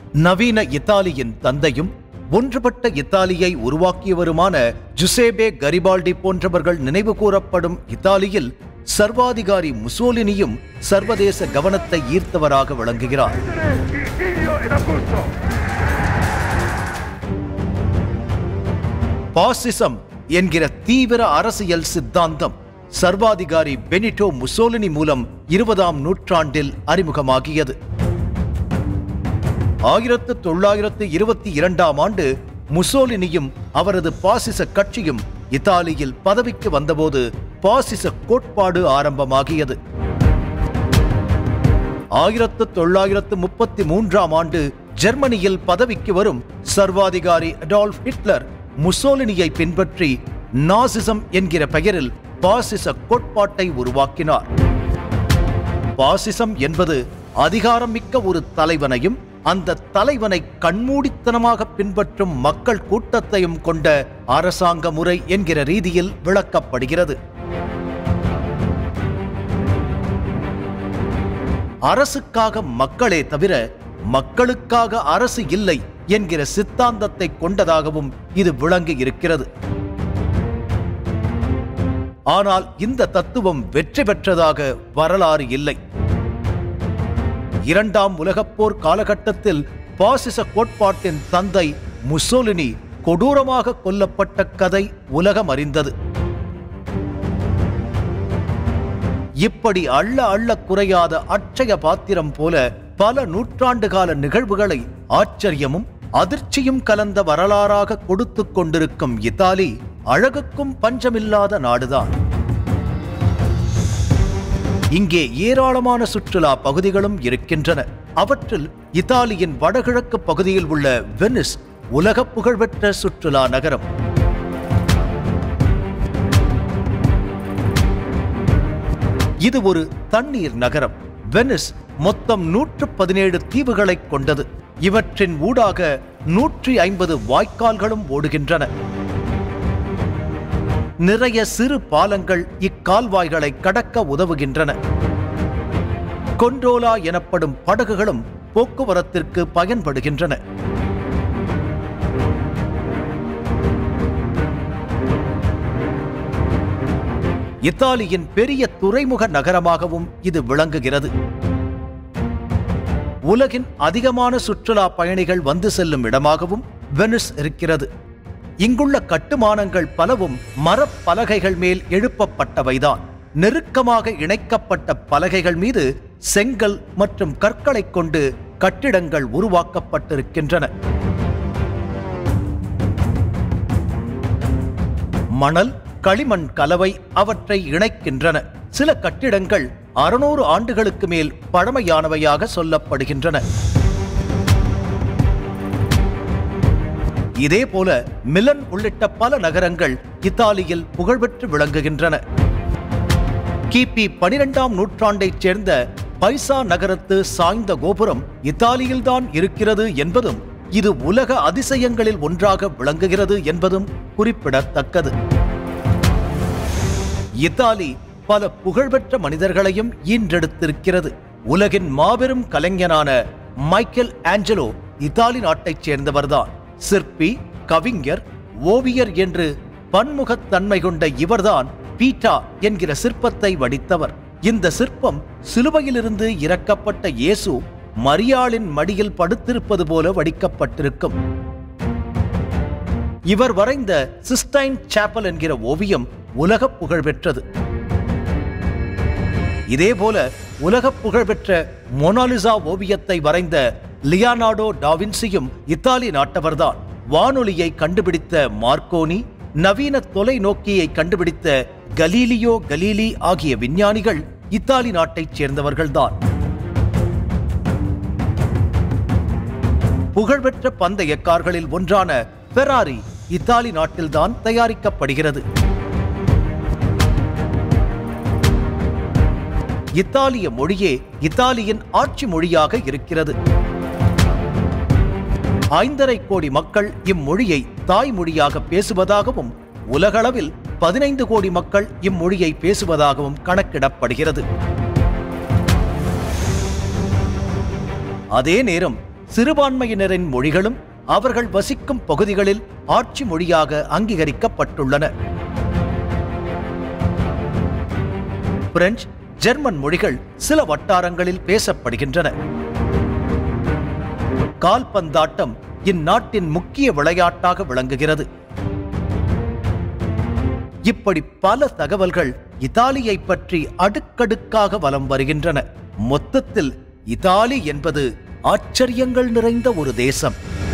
நவீன இத்தாலியின் தந்தையும் ஒன்றுபட்ட இத்தாலியை உருவாக்கியவருமான ஜுசேபே கரிபால்டி போன்றவர்கள் நினைவு கூறப்படும் இத்தாலியில் சர்வாதிகாரி முசோலினியும் சர்வதேச கவனத்தை ஈர்த்தவராக விளங்குகிறார் Io e Augusto! பாசிசம் என்கிற தீவிர அரசியல் சித்தாந்தம் சர்வாதிகாரி பெனிட்டோ முசோலினி மூலம் இருபதாம் நூற்றாண்டில் அறிமுகமாகியது ஆயிரத்து தொள்ளாயிரத்து இருபத்தி இரண்டாம் ஆண்டு முசோலினியும் அவரது பாசிச கட்சியும் இத்தாலியில் பதவிக்கு வந்தபோது பாசிச கோட்பாடு ஆரம்பமாகியது ஆயிரத்து தொள்ளாயிரத்து முப்பத்தி மூன்றாம் ஆண்டு ஜெர்மனியில் பதவிக்கு வரும் சர்வாதிகாரி அடால்ஃப் ஹிட்லர் முசோலினியை பின்பற்றி நாசிசம் என்கிற பெயரில் பாசிச கோட்பாட்டை உருவாக்கினார் பாசிசம் என்பது அதிகாரம் மிக்க ஒரு தலைவனையும் அந்த தலைவனை கண்மூடித்தனமாக பின்பற்றும் மக்கள் கூட்டத்தையும் கொண்ட அரசாங்க முறை என்கிற ரீதியில் விளக்கப்படுகிறது அரசுக்காக மக்களே தவிர மக்களுக்காக அரசு இல்லை என்கிற சித்தாந்தத்தை கொண்டதாகவும் இது விளங்கி இருக்கிறது ஆனால் இந்த தத்துவம் வெற்றி பெற்றதாக வரலாறு இல்லை இரண்டாம் உலகப் போர் காலகட்டத்தில் பாசிச கோட்பாட்டின் தந்தை முசோலினி கொடூரமாக கொல்லப்பட்ட கதை உலகம் அறிந்தது இப்படி அள்ள அள்ள குறையாத அட்சய பாத்திரம் போல பல நூற்றாண்டு கால நிகழ்வுகளை ஆச்சரியமும் அதிர்ச்சியும் கலந்த வரலாறாக கொடுத்துக் கொண்டிருக்கும் இத்தாலி அழகுக்கும் பஞ்சமில்லாத நாடுதான் இங்கே ஏராளமான சுற்றுலா பகுதிகளும் இருக்கின்றன அவற்றில் இத்தாலியின் வடகிழக்கு பகுதியில் உள்ள வெனிஸ் உலக புகழ்பெற்ற சுற்றுலா நகரம் இது ஒரு தண்ணீர் நகரம் வெனிஸ் மொத்தம் நூற்று பதினேழு தீவுகளை கொண்டது இவற்றின் ஊடாக நூற்றி ஐம்பது வாய்க்கால்களும் ஓடுகின்றன நிறைய சிறு பாலங்கள் இக்கால்வாய்களை கடக்க உதவுகின்றன கொண்டோலா எனப்படும் படகுகளும் போக்குவரத்திற்கு பயன்படுகின்றன இத்தாலியின் பெரிய துறைமுக நகரமாகவும் இது விளங்குகிறது உலகின் அதிகமான சுற்றுலா பயணிகள் வந்து செல்லும் இடமாகவும் வெனிஸ் இருக்கிறது இங்குள்ள கட்டுமானங்கள் பலவும் மரப்பலகைகள் மேல் எழுப்பப்பட்டவைதான் நெருக்கமாக இணைக்கப்பட்ட பலகைகள் மீது செங்கல் மற்றும் கற்களைக் கொண்டு கட்டிடங்கள் உருவாக்கப்பட்டிருக்கின்றன மணல் களிமண் கலவை அவற்றை இணைக்கின்றன சில கட்டிடங்கள் அறுநூறு ஆண்டுகளுக்கு மேல் பழமையானவையாக சொல்லப்படுகின்றன இதேபோல மிலன் உள்ளிட்ட பல நகரங்கள் இத்தாலியில் புகழ்பெற்று விளங்குகின்றன கிபி பனிரெண்டாம் நூற்றாண்டைச் சேர்ந்த பைசா நகரத்து சாய்ந்த கோபுரம் இத்தாலியில்தான் இருக்கிறது என்பதும் இது உலக அதிசயங்களில் ஒன்றாக விளங்குகிறது என்பதும் குறிப்பிடத்தக்கது இத்தாலி பல புகழ்பெற்ற மனிதர்களையும் ஈன்றெடுத்திருக்கிறது உலகின் மாபெரும் கலைஞனான மைக்கேல் ஆஞ்சலோ இத்தாலி நாட்டைச் சேர்ந்தவர்தான் சிற்பி கவிஞர் ஓவியர் என்று பன்முகத்தன்மை கொண்ட இவர்தான் பீட்டா என்கிற சிற்பத்தை வடித்தவர் இந்த சிற்பம் சிலுவையிலிருந்து இறக்கப்பட்ட இயேசு மரியாளின் மடியில் படுத்திருப்பது போல வடிக்கப்பட்டிருக்கும் இவர் வரைந்த சிஸ்டைன் சாப்பல் என்கிற ஓவியம் உலக புகழ்பெற்றது இதேபோல உலக புகழ்பெற்ற மொனாலிசா ஓவியத்தை வரைந்த லியானார்டோ டாவின்சியும் இத்தாலி நாட்டவர்தான் வானொலியை கண்டுபிடித்த மார்க்கோனி நவீன தொலைநோக்கியை கண்டுபிடித்த கலீலியோ கலீலி ஆகிய விஞ்ஞானிகள் இத்தாலி நாட்டைச் சேர்ந்தவர்கள்தான் புகழ்பெற்ற பந்தய கார்களில் ஒன்றான ஃபெராரி இத்தாலி நாட்டில்தான் தயாரிக்கப்படுகிறது இத்தாலிய மொழியே இத்தாலியின் ஆட்சி மொழியாக இருக்கிறது ஐந்தரை கோடி மக்கள் இம்மொழியை தாய்மொழியாக பேசுவதாகவும் உலகளவில் பதினைந்து கோடி மக்கள் இம்மொழியை பேசுவதாகவும் கணக்கிடப்படுகிறது அதே நேரம் சிறுபான்மையினரின் மொழிகளும் அவர்கள் வசிக்கும் பகுதிகளில் ஆட்சி மொழியாக அங்கீகரிக்கப்பட்டுள்ளன பிரெஞ்சு ஜெர்மன் மொழிகள் சில வட்டாரங்களில் பேசப்படுகின்றன கால்பந்தாட்டம் இந்நாட்டின் முக்கிய விளையாட்டாக விளங்குகிறது இப்படி பல தகவல்கள் இத்தாலியை பற்றி அடுக்கடுக்காக வலம் வருகின்றன மொத்தத்தில் இத்தாலி என்பது ஆச்சரியங்கள் நிறைந்த ஒரு தேசம்